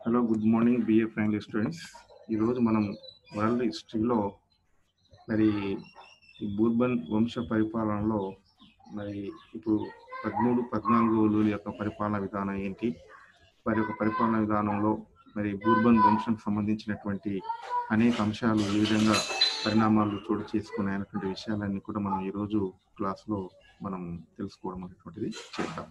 hello good morning BA final students ఈరోజు మనం world హిస్టరీలో మరి ఈ బూర్బన్ వంశ పరిపాలనలో మరి ఇప్పుడు పదమూడు పద్నాలుగు లూలి యొక్క పరిపాలన విధానం ఏంటి వారి యొక్క పరిపాలన విధానంలో మరి బూర్బన్ వంశం సంబంధించినటువంటి అనేక అంశాలు ఏ విధంగా పరిణామాలు చోటు చేసుకున్నాయన్నటువంటి విషయాలన్నీ కూడా మనం ఈరోజు క్లాస్లో మనం తెలుసుకోవడం అనేటువంటిది చేద్దాం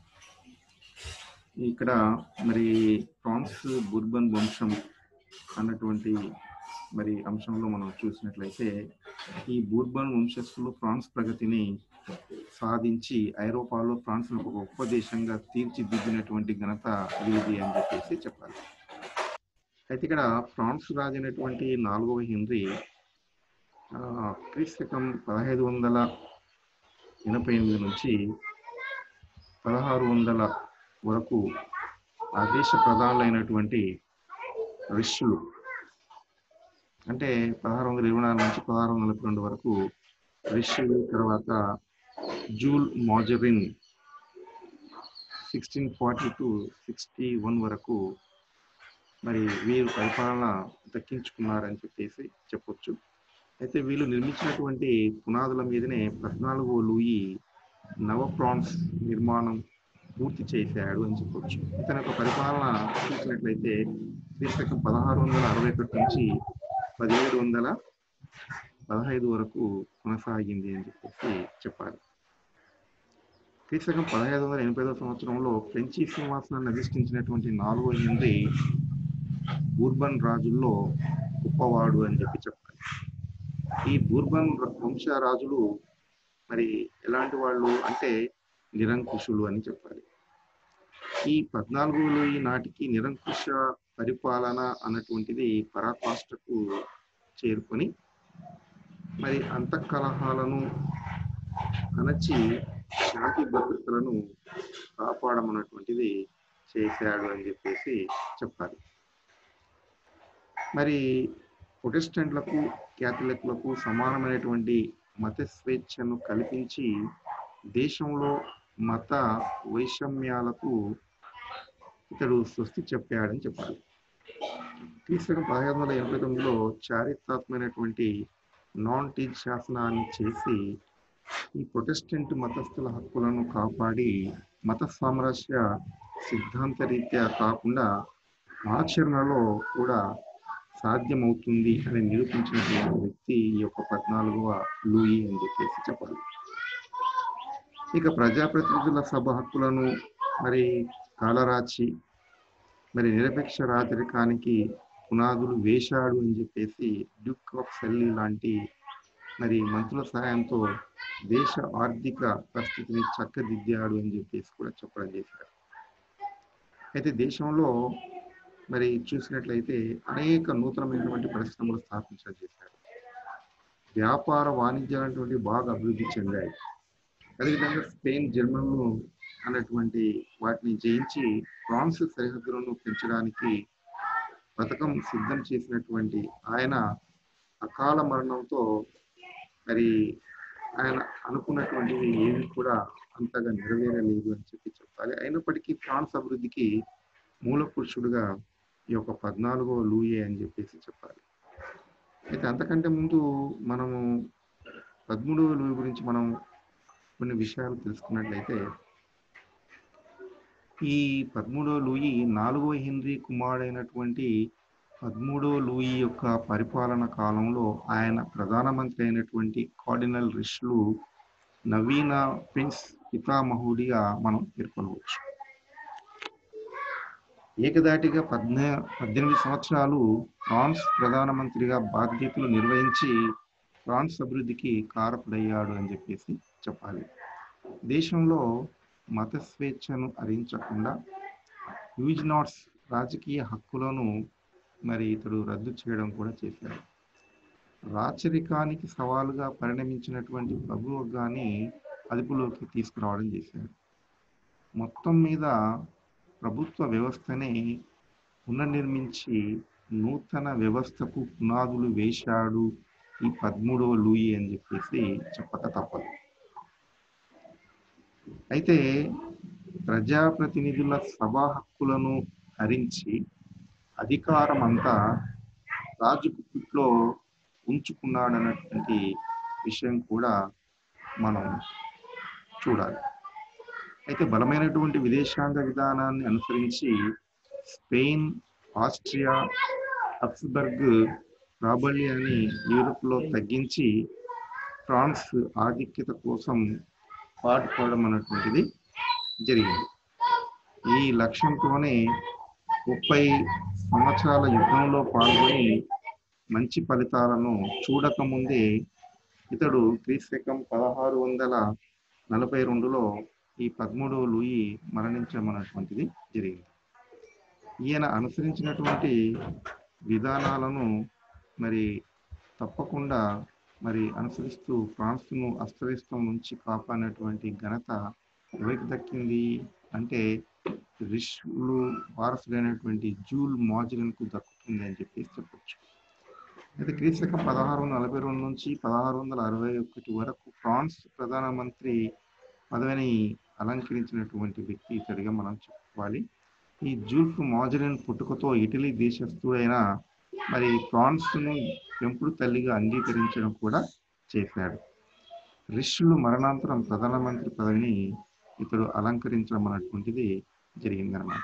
ఇక్కడ మరి ఫ్రాన్స్ బుర్బన్ వంశం అన్నటువంటి మరి అంశంలో మనం చూసినట్లయితే ఈ బూర్బన్ వంశస్థులు ఫ్రాన్స్ ప్రగతిని సాధించి ఐరోపాలో ఫ్రాన్స్ ఒక గొప్ప దేశంగా తీర్చిదిద్దినటువంటి ఘనత వీరిది అని చెప్పేసి చెప్పాలి అయితే ఇక్కడ ఫ్రాన్స్ రాజైనటువంటి నాలుగవ హెన్రీ క్రీస్తకం పదహైదు వందల ఎనభై ఎనిమిది నుంచి పదహారు వందల వరకు ఆ దేశ ప్రధానులైనటువంటి రిషులు అంటే పదహారు వందల ఇరవై నాలుగు నుంచి పదహారు వందల రెండు వరకు రిషులు తర్వాత Jules Mazarin sixteen forty two sixty one వరకు మరి వీరు పరిపాలన దక్కించుకున్నారని చెప్పేసి చెప్పొచ్చు అయితే వీళ్ళు నిర్మించినటువంటి పునాదుల మీదనే పద్నాలుగో లూయి నవ ప్రాన్స్ నిర్మాణం పూర్తి చేశాడు అని చెప్పొచ్చు ఇతని యొక్క పరిపాలన చూసినట్లయితే క్రీస్తకం పదహారు వందల అరవై ఒకటి నుంచి పదిహేడు వందల పదహైదు వరకు కొనసాగింది అని చెప్పేసి చెప్పాలి క్రీస్తకం పదహైదు వందల ఎనభై ఐదవ సంవత్సరంలో ఫ్రెంచి సింహాసనాన్ని అధిష్ఠించినటువంటి నాలుగో ఎనిమిది బూర్బన్ రాజుల్లో గొప్పవాడు అని చెప్పి చెప్పాలి ఈ బూర్బన్ వంశ రాజులు మరి ఎలాంటి వాళ్ళు అంటే నిరంకుశులు అని చెప్పాలి ఈ పద్నాలుగులో ఈ నాటికి నిరంకుశ పరిపాలన అన్నటువంటిది పరాకాష్ఠకు చేరుకొని మరి అంతఃకలహాలను అణచి శాంతి భద్రతలను కాపాడమన్నటువంటిది చేశాడు అని చెప్పేసి చెప్పాలి మరి ప్రొటెస్టెంట్లకు క్యాథలిక్లకు సమానమైనటువంటి మత స్వేచ్ఛను కల్పించి దేశంలో మత వైషమ్యాలకు ఇతడు స్వస్తి చెప్పాడని చెప్పాలి క్రీస్తకం పదహైదు వందల ఎనభై తొమ్మిదిలో చారిత్రాత్మకమైనటువంటి నాన్ టీజ్ శాసనాన్ని చేసి ఈ ప్రొటెస్టెంట్ మతస్థుల హక్కులను కాపాడి మత సామరస్య సిద్ధాంత రీత్యా కాకుండా ఆచరణలో కూడా సాధ్యమవుతుంది అని నిరూపించినటువంటి వ్యక్తి ఈ యొక్క పద్నాలుగవ లూయి అని చెప్పేసి చెప్పాలి ఇక ప్రజాప్రతినిధుల సభ హక్కులను మరి కాలరాచి మరి నిరపేక్ష రాజరికానికి పునాదులు వేశాడు అని చెప్పేసి డ్యూక్ ఆఫ్ సెల్లీ లాంటి మరి మంత్రుల సహాయంతో దేశ ఆర్థిక పరిస్థితిని చక్కదిద్దాడు అని చెప్పేసి కూడా చెప్పడం చేశాడు అయితే దేశంలో మరి చూసినట్లయితే అనేక నూతనమైనటువంటి పరిశ్రమలు స్థాపించడం చేశాడు వ్యాపార వాణిజ్యాలటువంటి బాగా అభివృద్ధి చెందాయి అదేవిధంగా స్పెయిన్ జర్మన్లు అన్నటువంటి వాటిని జయించి ఫ్రాన్స్ సరిహద్దులను పెంచడానికి పథకం సిద్ధం చేసినటువంటి ఆయన అకాల మరణంతో మరి ఆయన అనుకున్నటువంటివి ఏమి కూడా అంతగా నెరవేరలేదు అని చెప్పి చెప్పాలి అయినప్పటికీ ఫ్రాన్స్ అభివృద్ధికి మూల పురుషుడుగా ఈ యొక్క పద్నాలుగో లూయే అని చెప్పేసి చెప్పాలి అయితే అంతకంటే ముందు మనము పదమూడవ లూయి గురించి మనం కొన్ని విషయాలు తెలుసుకున్నట్లయితే ఈ పదమూడవ లూయి నాలుగవ హెన్రీ కుమారుడైనటువంటి పదమూడవ లూయి యొక్క పరిపాలన కాలంలో ఆయన ప్రధానమంత్రి అయినటువంటి కార్డినల్ రిష్లు నవీన ప్రిన్స్ పితామహుడిగా మనం పేర్కొనవచ్చు ఏకదాటిగా పద్నా పద్దెనిమిది సంవత్సరాలు ఫ్రాన్స్ ప్రధానమంత్రిగా బాధ్యతలు నిర్వహించి ఫ్రాన్స్ అభివృద్ధికి కారకుడయ్యాడు అని చెప్పేసి చెప్పాలి దేశంలో మత స్వేచ్ఛను హరించకుండా యూజ్నాట్స్ రాజకీయ హక్కులను మరి ఇతడు రద్దు చేయడం కూడా చేశాడు రాచరికానికి సవాలుగా పరిణమించినటువంటి ప్రభుత్వాన్ని అదుపులోకి తీసుకురావడం చేశాడు మొత్తం మీద ప్రభుత్వ వ్యవస్థనే పునర్నిర్మించి నూతన వ్యవస్థకు పునాదులు వేశాడు ఈ పదమూడవ లూయి అని చెప్పేసి చెప్పక తప్పదు అయితే ప్రజాప్రతినిధుల సభా హక్కులను హరించి అధికారం అంతా రాజు గుప్పిట్లో ఉంచుకున్నాడన్నటువంటి విషయం కూడా మనం చూడాలి అయితే బలమైనటువంటి విదేశాంగ విధానాన్ని అనుసరించి స్పెయిన్ ఆస్ట్రియా అక్స్బర్గ్ ప్రాబల్యాన్ని యూరోప్లో తగ్గించి ఫ్రాన్స్ ఆధిక్యత కోసం పాటుపడడం అన్నటువంటిది జరిగింది ఈ లక్ష్యంతోనే ముప్పై సంవత్సరాల యుద్ధంలో పాల్గొని మంచి ఫలితాలను చూడకముందే ఇతడు క్రీస్తకం పదహారు వందల నలభై రెండులో ఈ పదమూడవ లూయి మరణించడం అన్నటువంటిది జరిగింది ఈయన అనుసరించినటువంటి విధానాలను మరి తప్పకుండా మరి అనుసరిస్తూ ఫ్రాన్స్ను అస్తవ్యస్తం నుంచి కాపాడినటువంటి ఘనత ఎవరికి దక్కింది అంటే రిష్లు వారసుడైనటువంటి జూల్ మాజిలిన్కు దక్కుతుంది అని చెప్పేసి చెప్పొచ్చు అయితే క్రీస్తకం పదహారు వందల నలభై రెండు నుంచి పదహారు వందల అరవై ఒకటి వరకు ఫ్రాన్స్ ప్రధానమంత్రి పదవిని అలంకరించినటువంటి వ్యక్తి ఇతడిగా మనం చెప్పుకోవాలి ఈ జూల్ఫ్ మాజలిన్ పుట్టుకతో ఇటలీ దేశస్థుడైన మరి ఫ్రాన్స్ను పెంపుడు తల్లిగా అంగీకరించడం కూడా చేశాడు రిష్లు మరణాంతరం ప్రధానమంత్రి పదవిని ఇతడు అలంకరించడం అన్నటువంటిది జరిగిందనమాట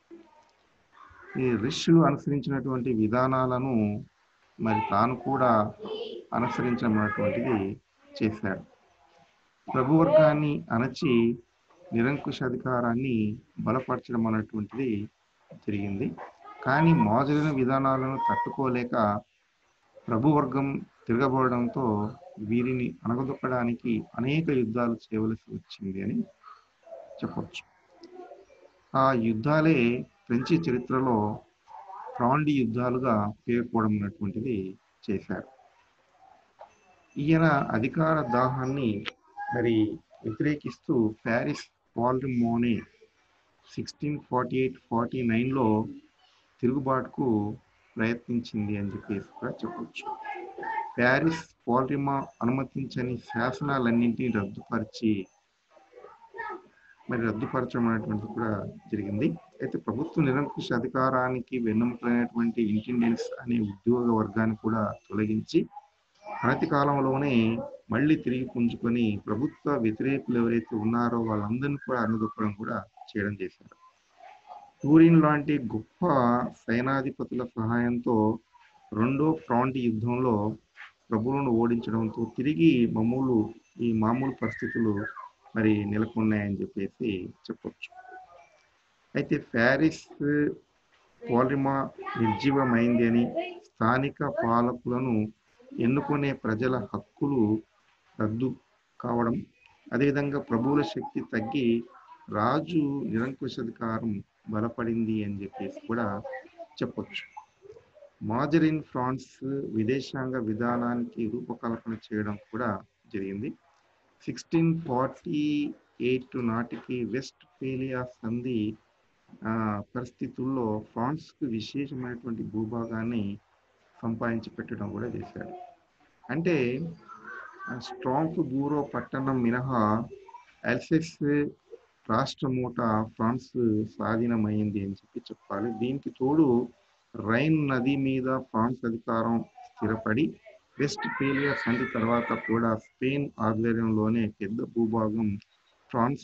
ఈ రిష్లు అనుసరించినటువంటి విధానాలను మరి తాను కూడా అనుసరించడం అన్నటువంటిది చేశాడు ప్రభువర్గాన్ని అణచి నిరంకుశ అధికారాన్ని బలపరచడం అన్నటువంటిది జరిగింది కానీ మోజలిన విధానాలను తట్టుకోలేక ప్రభువర్గం తిరగబడడంతో వీరిని అణగదొక్కడానికి అనేక యుద్ధాలు చేయవలసి వచ్చింది అని చెప్పొచ్చు ఆ యుద్ధాలే ఫ్రెంచి చరిత్రలో ఫ్రాండి యుద్ధాలుగా పేర్కోవడం అన్నటువంటిది చేశారు ఈయన అధికార దాహాన్ని మరి వ్యతిరేకిస్తూ ప్యారిస్ పాల్మోనే సిక్స్టీన్ ఫార్టీ ఎయిట్ ఫార్టీ నైన్లో తిరుగుబాటుకు ప్రయత్నించింది అని చెప్పేసి కూడా చెప్పవచ్చు ప్యారిస్ పాల్రిమా అనుమతించని శాసనాలన్నింటినీ రద్దుపరిచి మరి రద్దుపరచడం అనేటువంటిది కూడా జరిగింది అయితే ప్రభుత్వ నిరంకుశ అధికారానికి వెన్నెముకైనటువంటి ఇంటెండెన్స్ అనే ఉద్యోగ వర్గాన్ని కూడా తొలగించి అనతి కాలంలోనే మళ్ళీ తిరిగి పుంజుకొని ప్రభుత్వ వ్యతిరేకులు ఎవరైతే ఉన్నారో వాళ్ళందరినీ కూడా అనుదొక్కడం కూడా చేయడం చేశారు టూరిన్ లాంటి గొప్ప సైనాధిపతుల సహాయంతో రెండో ఫ్రాంటి యుద్ధంలో ప్రభువులను ఓడించడంతో తిరిగి మామూలు ఈ మామూలు పరిస్థితులు మరి నెలకొన్నాయని చెప్పేసి చెప్పొచ్చు అయితే ప్యారిస్ పోలిమా నిర్జీవమైంది అని స్థానిక పాలకులను ఎన్నుకునే ప్రజల హక్కులు రద్దు కావడం అదేవిధంగా ప్రభువుల శక్తి తగ్గి రాజు నిరంకుశాధికారం బలపడింది అని చెప్పేసి కూడా చెప్పొచ్చు మాజరిన్ ఫ్రాన్స్ విదేశాంగ విధానానికి రూపకల్పన చేయడం కూడా జరిగింది సిక్స్టీన్ ఫార్టీ ఎయిట్ నాటికి వెస్ట్ ఫేలియా సంధి పరిస్థితుల్లో ఫ్రాన్స్కు విశేషమైనటువంటి భూభాగాన్ని సంపాదించి పెట్టడం కూడా చేశాడు అంటే స్ట్రాంగ్ బూరో పట్టణం మినహా ఎల్సెక్స్ రాష్ట్ర మూట ఫ్రాన్స్ స్వాధీనమైంది అని చెప్పి చెప్పాలి దీనికి తోడు రైన్ నది మీద ఫ్రాన్స్ అధికారం స్థిరపడి వెస్ట్ ఫేలియా సంధి తర్వాత కూడా స్పెయిన్ ఆధ్వర్యంలోనే పెద్ద భూభాగం ఫ్రాన్స్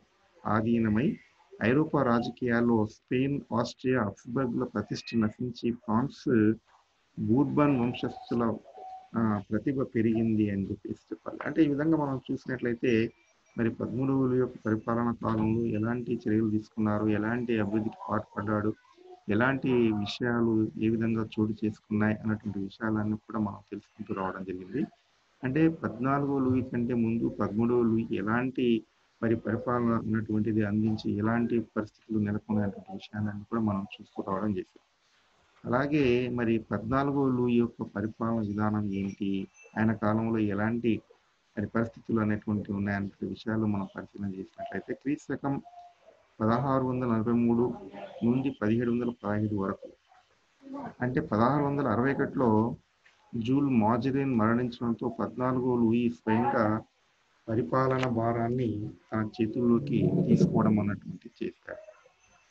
ఆధీనమై ఐరోపా రాజకీయాల్లో స్పెయిన్ ఆస్ట్రియా అక్స్బర్గ్ల ప్రతిష్ట నశించి ఫ్రాన్స్ బూర్బన్ వంశస్థుల ప్రతిభ పెరిగింది అని చెప్పేసి చెప్పాలి అంటే ఈ విధంగా మనం చూసినట్లయితే మరి పద్మూడువుల యొక్క పరిపాలన కాలంలో ఎలాంటి చర్యలు తీసుకున్నారు ఎలాంటి అభివృద్ధికి పాటుపడ్డాడు ఎలాంటి విషయాలు ఏ విధంగా చోటు చేసుకున్నాయి అన్నటువంటి విషయాలన్నీ కూడా మనం తెలుసుకుంటూ రావడం జరిగింది అంటే పద్నాలుగో లూయి కంటే ముందు పదమూడవ లూయి ఎలాంటి మరి పరిపాలన ఉన్నటువంటిది అందించి ఎలాంటి పరిస్థితులు నెలకొన్నటువంటి విషయాలన్నీ కూడా మనం చూస్తూ రావడం చేశాం అలాగే మరి పద్నాలుగో లూయి యొక్క పరిపాలన విధానం ఏంటి ఆయన కాలంలో ఎలాంటి మరి పరిస్థితులు అనేటువంటి ఉన్నాయనే విషయాలు మనం పరిశీలన చేసినట్లయితే క్రీస్తు శకం పదహారు వందల నలభై మూడు నుండి పదిహేడు వందల పదహైదు వరకు అంటే పదహారు వందల అరవై ఒకటిలో జూల్ మాజరిన్ మరణించడంతో పద్నాలుగో లూయి స్వయంగా పరిపాలన భారాన్ని తన చేతుల్లోకి తీసుకోవడం అన్నటువంటి చేశారు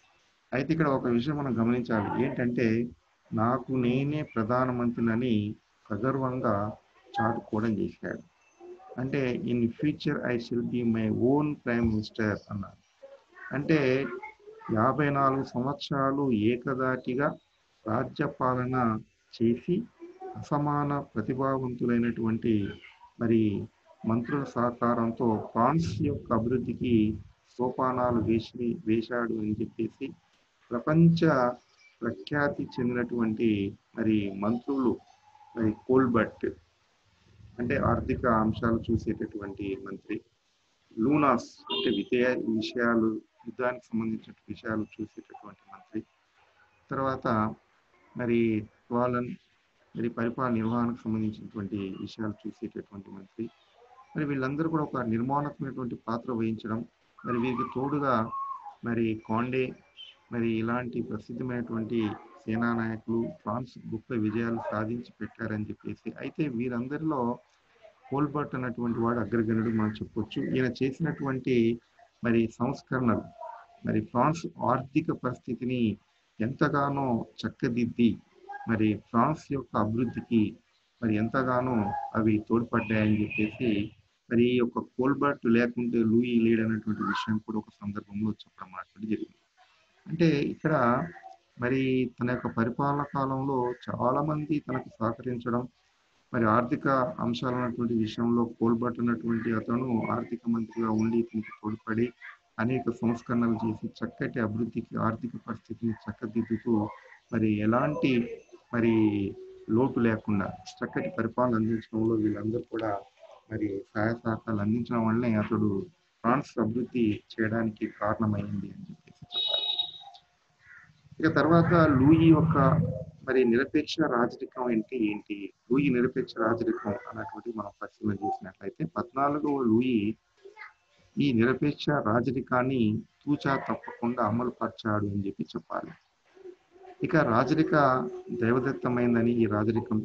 అయితే ఇక్కడ ఒక విషయం మనం గమనించాలి ఏంటంటే నాకు నేనే ప్రధానమంత్రినని సగర్వంగా చాటుకోవడం చేశాడు అంటే in future I shall be my own prime minister అన్నారు అంటే యాభై నాలుగు సంవత్సరాలు ఏకదాటిగా రాజ్యపాలన చేసి అసమాన ప్రతిభావంతులైనటువంటి మరి మంత్రుల సహకారంతో ఫ్రాన్స్ యొక్క అభివృద్ధికి సోపానాలు వేసి వేశాడు అని చెప్పేసి ప్రపంచ ప్రఖ్యాతి చెందినటువంటి మరి మంత్రులు మరి కోల్బర్ట్ అంటే ఆర్థిక అంశాలు చూసేటటువంటి మంత్రి లూనాస్ అంటే విధేయ విషయాలు యుద్ధానికి సంబంధించిన విషయాలు చూసేటటువంటి మంత్రి తర్వాత మరి వాలన్ మరి పరిపాలన నిర్వహణకు సంబంధించినటువంటి విషయాలు చూసేటటువంటి మంత్రి మరి వీళ్ళందరూ కూడా ఒక నిర్మాణాత్మకమైనటువంటి పాత్ర వహించడం మరి వీరికి తోడుగా మరి కాండే మరి ఇలాంటి ప్రసిద్ధమైనటువంటి సేనా నాయకులు ఫ్రాన్స్ గొప్ప విజయాలు సాధించి పెట్టారని చెప్పేసి అయితే వీరందరిలో కోల్బర్ట్ అన్నటువంటి వాడు అగ్రగణుడు మనం చెప్పొచ్చు ఈయన చేసినటువంటి మరి సంస్కరణలు మరి ఫ్రాన్స్ ఆర్థిక పరిస్థితిని ఎంతగానో చక్కదిద్ది మరి ఫ్రాన్స్ యొక్క అభివృద్ధికి మరి ఎంతగానో అవి తోడ్పడ్డాయని చెప్పేసి మరి ఈ యొక్క కోల్బర్ట్ లేకుంటే లూయి లేడ్ అనేటువంటి విషయం కూడా ఒక సందర్భంలో చెప్పడం అనేటువంటి జరిగింది అంటే ఇక్కడ మరి తన యొక్క పరిపాలన కాలంలో చాలా మంది తనకు సహకరించడం మరి ఆర్థిక అంశాలు అన్నటువంటి విషయంలో కోల్బర్ట్ అన్నటువంటి అతను ఆర్థిక మంత్రిగా ఉండి దీనికి తోడ్పడి అనేక సంస్కరణలు చేసి చక్కటి అభివృద్ధికి ఆర్థిక పరిస్థితిని చక్కదిద్దుతూ మరి ఎలాంటి మరి లోటు లేకుండా చక్కటి పరిపాలన అందించడంలో వీళ్ళందరూ కూడా మరి సహాయ సహకారాలు అందించడం వల్లనే అతడు ఫ్రాన్స్ అభివృద్ధి చేయడానికి కారణమైంది అని చెప్పేసి చెప్పాలి ఇక తర్వాత లూయి యొక్క మరి నిరపేక్ష రాజరికం అంటే ఏంటి లూయి నిరపేక్ష రాజరికం అన్నటువంటి మనం పరిశీలన చేసినట్లయితే పద్నాలుగవ లూయి ఈ నిరపేక్ష రాజరికాన్ని తూచా తప్పకుండా అమలు పరిచాడు అని చెప్పి చెప్పాలి ఇక రాజరిక దైవదత్తమైందని ఈ రాజరికం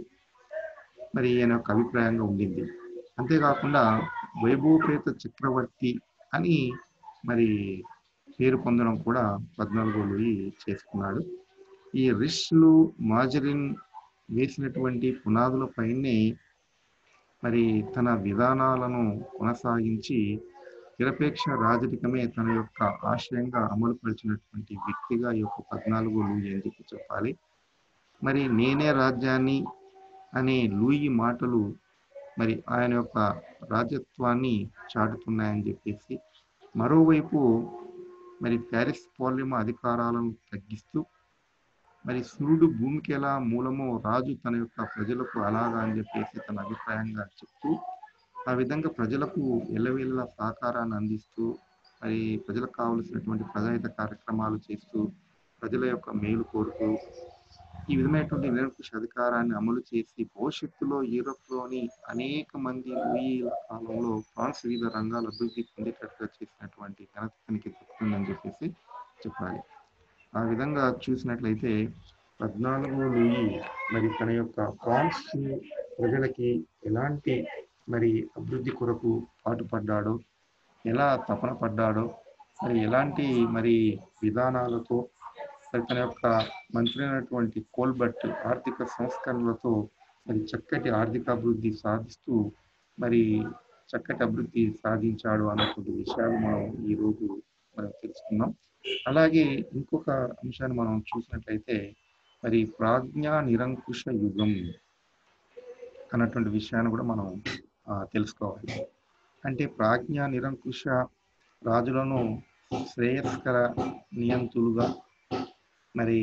మరి ఈయన యొక్క అభిప్రాయంగా ఉండింది అంతేకాకుండా వైభవపేత చక్రవర్తి అని మరి పేరు పొందడం కూడా పద్నాలుగో లూయి చేసుకున్నాడు ఈ రిష్లు మాజరిన్ వేసినటువంటి పునాదులపైనే మరి తన విధానాలను కొనసాగించి నిరపేక్ష రాజరికమే తన యొక్క ఆశయంగా అమలుపరిచినటువంటి వ్యక్తిగా ఈ యొక్క పద్నాలుగు లూయి అని చెప్పి చెప్పాలి మరి నేనే రాజ్యాన్ని అనే లూయి మాటలు మరి ఆయన యొక్క రాజ్యత్వాన్ని చాటుతున్నాయని చెప్పేసి మరోవైపు మరి ప్యారిస్ పార్లిమా అధికారాలను తగ్గిస్తూ మరి సూర్యుడు భూమికి ఎలా మూలమో రాజు తన యొక్క ప్రజలకు అలాగా అని చెప్పేసి తన అభిప్రాయంగా చెప్తూ ఆ విధంగా ప్రజలకు ఎల్లవేళ్ళ సహకారాన్ని అందిస్తూ మరి ప్రజలకు కావలసినటువంటి ప్రజాహిత కార్యక్రమాలు చేస్తూ ప్రజల యొక్క మేలు కోరుతూ ఈ విధమైనటువంటి నిరంకుశ అధికారాన్ని అమలు చేసి భవిష్యత్తులో యూరోప్లోని అనేక మంది లూయిల కాలంలో ఫ్రాన్స్ వివిధ రంగాల అభివృద్ధి పొందేటట్టుగా చేసినటువంటి ఘనత తనకి దక్కుతుందని చెప్పేసి చెప్పాలి ఆ విధంగా చూసినట్లయితే పద్నాలుగో లూయి మరి తన యొక్క ఫ్రాన్స్ ప్రజలకి ఎలాంటి మరి అభివృద్ధి కొరకు పాటుపడ్డాడో ఎలా తపన పడ్డాడో మరి ఎలాంటి మరి విధానాలతో మరి తన యొక్క మంత్రి అయినటువంటి కోల్బర్ట్ ఆర్థిక సంస్కరణలతో మరి చక్కటి ఆర్థిక అభివృద్ధి సాధిస్తూ మరి చక్కటి అభివృద్ధి సాధించాడు అన్నటువంటి విషయాలు మనం ఈ రోజు మనం తెలుసుకున్నాం అలాగే ఇంకొక అంశాన్ని మనం చూసినట్లయితే మరి ప్రాజ్ఞా నిరంకుశ యుగం అన్నటువంటి విషయాన్ని కూడా మనం ఆ, తెలుసుకోవాలి అంటే ప్రాజ్ఞా నిరంకుశ రాజులను శ్రేయస్కర నియంతులుగా మరి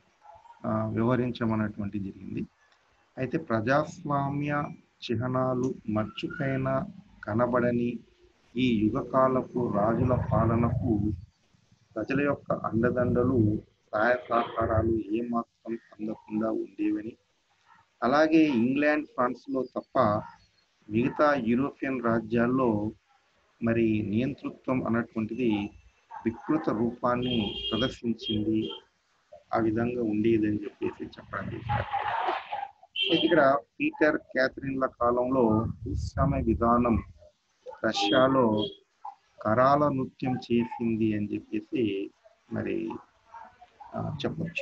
ఆ, వ్యవహరించమన్నటువంటి జరిగింది అయితే ప్రజాస్వామ్య చిహ్నాలు మచ్చుకైన కనబడని ఈ యుగకాలపు రాజుల పాలనకు ప్రజల యొక్క అండదండలు సహాయ సహకారాలు ఏమాత్రం అందకుండా ఉండేవని అలాగే ఇంగ్లాండ్ ఫ్రాన్స్లో తప్ప మిగతా యూరోపియన్ రాజ్యాల్లో మరి నియంతృత్వం అన్నటువంటిది వికృత రూపాన్ని ప్రదర్శించింది ఆ విధంగా ఉండేదని చెప్పేసి చెప్పడం చేశారు అయితే ఇక్కడ పీటర్ క్యాథరిన్ల కాలంలో భూస్వామ్య విధానం రష్యాలో కరాల నృత్యం చేసింది అని చెప్పేసి మరి ఆ, చెప్పొచ్చు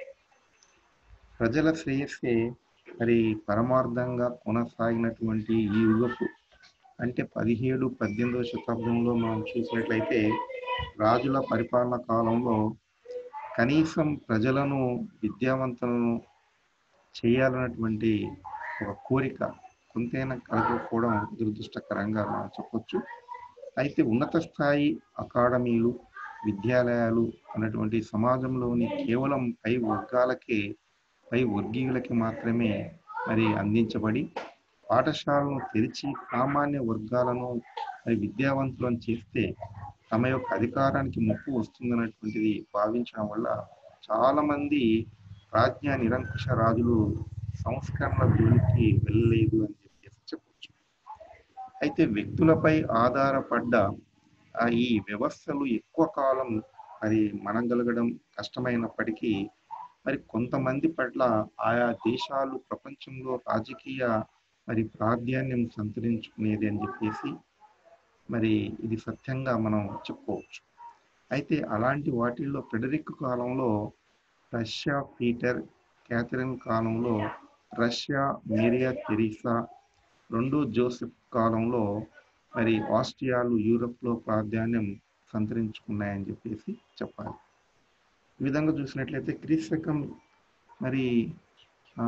ప్రజల శ్రేయస్సే మరి పరమార్థంగా కొనసాగినటువంటి ఈ యుగపు అంటే పదిహేడు పద్దెనిమిదవ శతాబ్దంలో మనం చూసినట్లయితే రాజుల పరిపాలన కాలంలో కనీసం ప్రజలను విద్యావంతులను చేయాలన్నటువంటి ఒక కోరిక కొంతైనా కలగకపోవడం దురదృష్టకరంగా మనం చెప్పొచ్చు అయితే ఉన్నత స్థాయి అకాడమీలు విద్యాలయాలు అన్నటువంటి సమాజంలోని కేవలం పై వర్గాలకే పై వర్గీయులకి మాత్రమే మరి అందించబడి పాఠశాలను తెరిచి సామాన్య వర్గాలను మరి విద్యావంతులను చేస్తే తమ యొక్క అధికారానికి ముప్పు వస్తుందన్నటువంటిది భావించడం వల్ల చాలా మంది రాజ్య నిరంకుశ రాజులు సంస్కరణల గురికి వెళ్ళలేదు అని చెప్పేసి చెప్పొచ్చు అయితే వ్యక్తులపై ఆధారపడ్డ ఆ ఈ వ్యవస్థలు ఎక్కువ కాలం మరి మనగలగడం కష్టమైనప్పటికీ మరి కొంతమంది పట్ల ఆయా దేశాలు ప్రపంచంలో రాజకీయ మరి ప్రాధాన్యం సంతరించుకునేది అని చెప్పేసి మరి ఇది సత్యంగా మనం చెప్పుకోవచ్చు అయితే అలాంటి వాటిల్లో ఫెడరిక్ కాలంలో రష్యా పీటర్ క్యాథరిన్ కాలంలో రష్యా మేరియా తెరీసా రెండో జోసెఫ్ కాలంలో మరి ఆస్ట్రియాలు యూరప్లో ప్రాధాన్యం సంతరించుకున్నాయని చెప్పేసి చెప్పాలి ఈ విధంగా చూసినట్లయితే క్రీస్తకం మరి ఆ,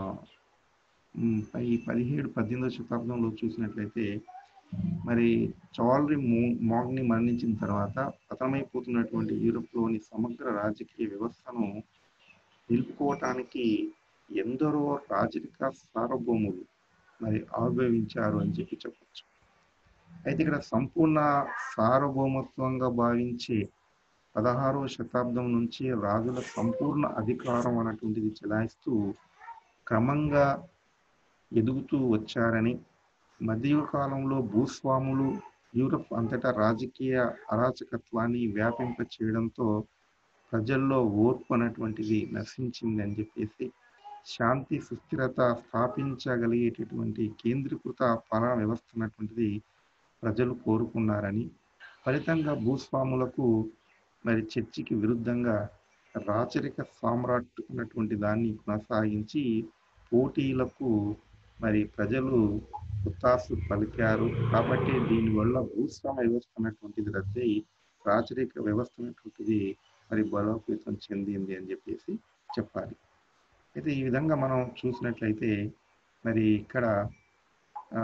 ఉమ్, ఈ పదిహేడు పద్దెనిమిదవ శతాబ్దంలో చూసినట్లయితే మరి చార్లీ మో మాగ్ని మరణించిన తర్వాత పతనమైపోతున్నటువంటి యూరోప్లోని సమగ్ర రాజకీయ వ్యవస్థను నిలుపుకోవటానికి ఎందరో రాజరిక సార్వభౌములు మరి ఆవిర్భవించారు అని చెప్పి చెప్పచ్చు అయితే ఇక్కడ సంపూర్ణ సార్వభౌమత్వంగా భావించే పదహారవ శతాబ్దం నుంచి రాజుల సంపూర్ణ అధికారం అన్నటువంటిది చెలాయిస్తూ క్రమంగా ఎదుగుతూ వచ్చారని మధ్యయుగ కాలంలో భూస్వాములు యూరప్ అంతటా రాజకీయ అరాచకత్వాన్ని వ్యాపింప చేయడంతో ప్రజల్లో ఓర్పు అనేటువంటిది నశించింది అని చెప్పేసి శాంతి సుస్థిరత స్థాపించగలిగేటటువంటి కేంద్రీకృత పాలన వ్యవస్థ అన్నటువంటిది ప్రజలు కోరుకున్నారని ఫలితంగా భూస్వాములకు మరి చర్చికి విరుద్ధంగా రాచరిక సామ్రాట్ అన్నటువంటి దాన్ని కొనసాగించి పోటీలకు మరి ప్రజలు ఉత్తాసు పలికారు కాబట్టి దీనివల్ల భూస్వామ్య వ్యవస్థ అన్నటువంటిది రద్దయి రాచరిక వ్యవస్థ అన్నటువంటిది మరి బలోపేతం చెందింది అని చెప్పేసి చెప్పాలి అయితే ఈ విధంగా మనం చూసినట్లయితే మరి ఇక్కడ ఆ,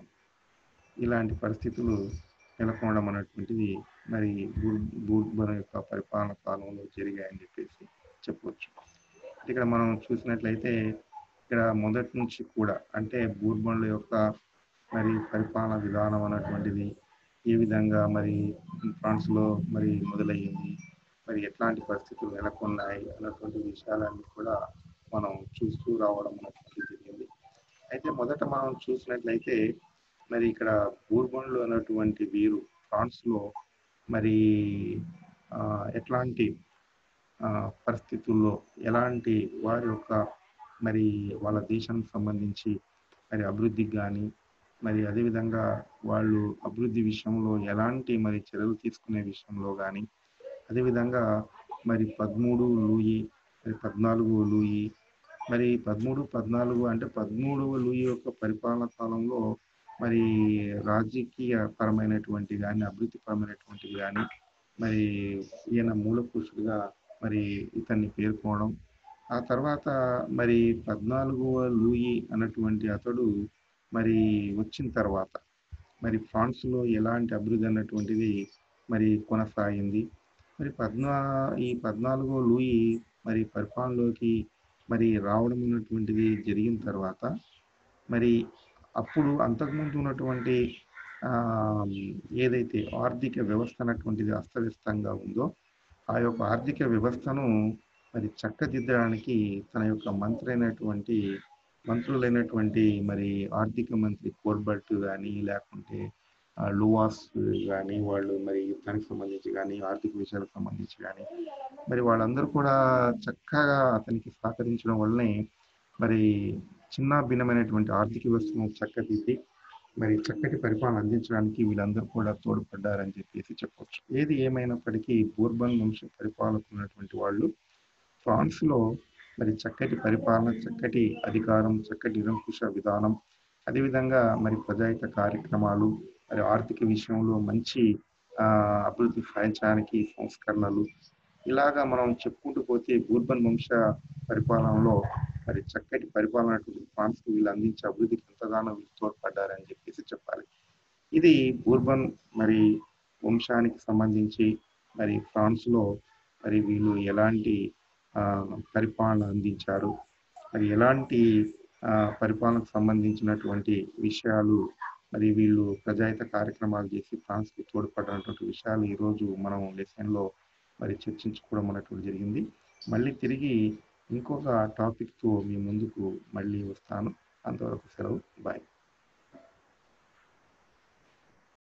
ఇలాంటి పరిస్థితులు నెలకొనడం అనేటువంటిది మరి బూర్ బూర్బన్ యొక్క పరిపాలన కాలంలో జరిగాయని చెప్పేసి చెప్పవచ్చు ఇక్కడ మనం చూసినట్లయితే ఇక్కడ మొదటి నుంచి కూడా అంటే బూర్బన్ల యొక్క మరి పరిపాలన విధానం అన్నటువంటిది ఏ విధంగా మరి ఫ్రాన్స్లో మరి మొదలయ్యింది మరి ఎట్లాంటి పరిస్థితులు నెలకొన్నాయి అన్నటువంటి విషయాలన్నీ కూడా మనం చూస్తూ రావడం అనేటువంటిది జరిగింది అయితే మొదట మనం చూసినట్లయితే మరి ఇక్కడ బూర్బన్లు అన్నటువంటి వీరు ఫ్రాన్స్లో మరి ఆ, ఎట్లాంటి ఆ, పరిస్థితుల్లో ఎలాంటి వారి యొక్క మరి వాళ్ళ దేశానికి సంబంధించి మరి అభివృద్ధికి కానీ మరి అదేవిధంగా వాళ్ళు అభివృద్ధి విషయంలో ఎలాంటి మరి చర్యలు తీసుకునే విషయంలో కానీ అదేవిధంగా మరి పదమూడు లూయి మరి పద్నాలుగు లూయి మరి పదమూడు పద్నాలుగు అంటే పదమూడవ లూయి యొక్క పరిపాలన కాలంలో మరి రాజకీయ పరమైనటువంటి కానీ అభివృద్ధి పరమైనటువంటివి కానీ మరి ఈయన మూల పురుషుడిగా మరి ఇతన్ని పేర్కోవడం ఆ తర్వాత మరి పద్నాలుగవ లూయి అన్నటువంటి అతడు మరి వచ్చిన తర్వాత మరి ఫ్రాన్స్లో ఎలాంటి అభివృద్ధి అన్నటువంటిది మరి కొనసాగింది మరి పద్నా ఈ పద్నాలుగో లూయి మరి పరిపాలనలోకి మరి రావడం అన్నటువంటిది జరిగిన తర్వాత మరి అప్పుడు అంతకుముందు ఉన్నటువంటి ఆ, ఏదైతే ఆర్థిక వ్యవస్థ అన్నటువంటిది అస్తవ్యస్తంగా ఉందో ఆ యొక్క ఆర్థిక వ్యవస్థను మరి చక్కదిద్దడానికి తన యొక్క మంత్రి అయినటువంటి మంత్రులైనటువంటి మరి ఆర్థిక మంత్రి కోర్బర్ట్ కానీ లేకుంటే ఆ, లూవాస్ కానీ వాళ్ళు మరి యుద్ధానికి సంబంధించి కానీ ఆర్థిక విషయాలకు సంబంధించి కానీ మరి వాళ్ళందరూ కూడా చక్కగా అతనికి సహకరించడం వల్లనే మరి చిన్న భిన్నమైనటువంటి ఆర్థిక వ్యవస్థను చక్కదిద్ది మరి చక్కటి పరిపాలన అందించడానికి వీళ్ళందరూ కూడా తోడ్పడ్డారని చెప్పేసి చెప్పొచ్చు ఏది ఏమైనప్పటికీ బూర్బన్ వంశ పరిపాలకున్నటువంటి వాళ్ళు ఫ్రాన్స్లో మరి చక్కటి పరిపాలన చక్కటి అధికారం చక్కటి నిరంకుశ విధానం అదేవిధంగా మరి ప్రజాహిత కార్యక్రమాలు మరి ఆర్థిక విషయంలో మంచి ఆ, అభివృద్ధి సాధించడానికి సంస్కరణలు ఇలాగా మనం చెప్పుకుంటూ పోతే బూర్బన్ వంశ పరిపాలనలో మరి చక్కటి పరిపాలన ఫ్రాన్స్ వీళ్ళు అందించే అభివృద్ధికి ఎంతగానో వీళ్ళు తోడ్పడ్డారని చెప్పేసి చెప్పాలి ఇది బూర్బన్ మరి వంశానికి సంబంధించి మరి ఫ్రాన్స్ లో మరి వీళ్ళు ఎలాంటి ఆ, పరిపాలన అందించారు మరి ఎలాంటి ఆ, పరిపాలనకు సంబంధించినటువంటి విషయాలు మరి వీళ్ళు ప్రజాహిత కార్యక్రమాలు చేసి ఫ్రాన్స్ కి తోడ్పడినటువంటి విషయాలు ఈ రోజు మనం లెసన్ లో మరి చర్చించుకోవడం అనేటువంటి జరిగింది మళ్ళీ తిరిగి ఇంకొక టాపిక్ తో మీ ముందుకు మళ్ళీ వస్తాను అంతవరకు సెలవు బాయ్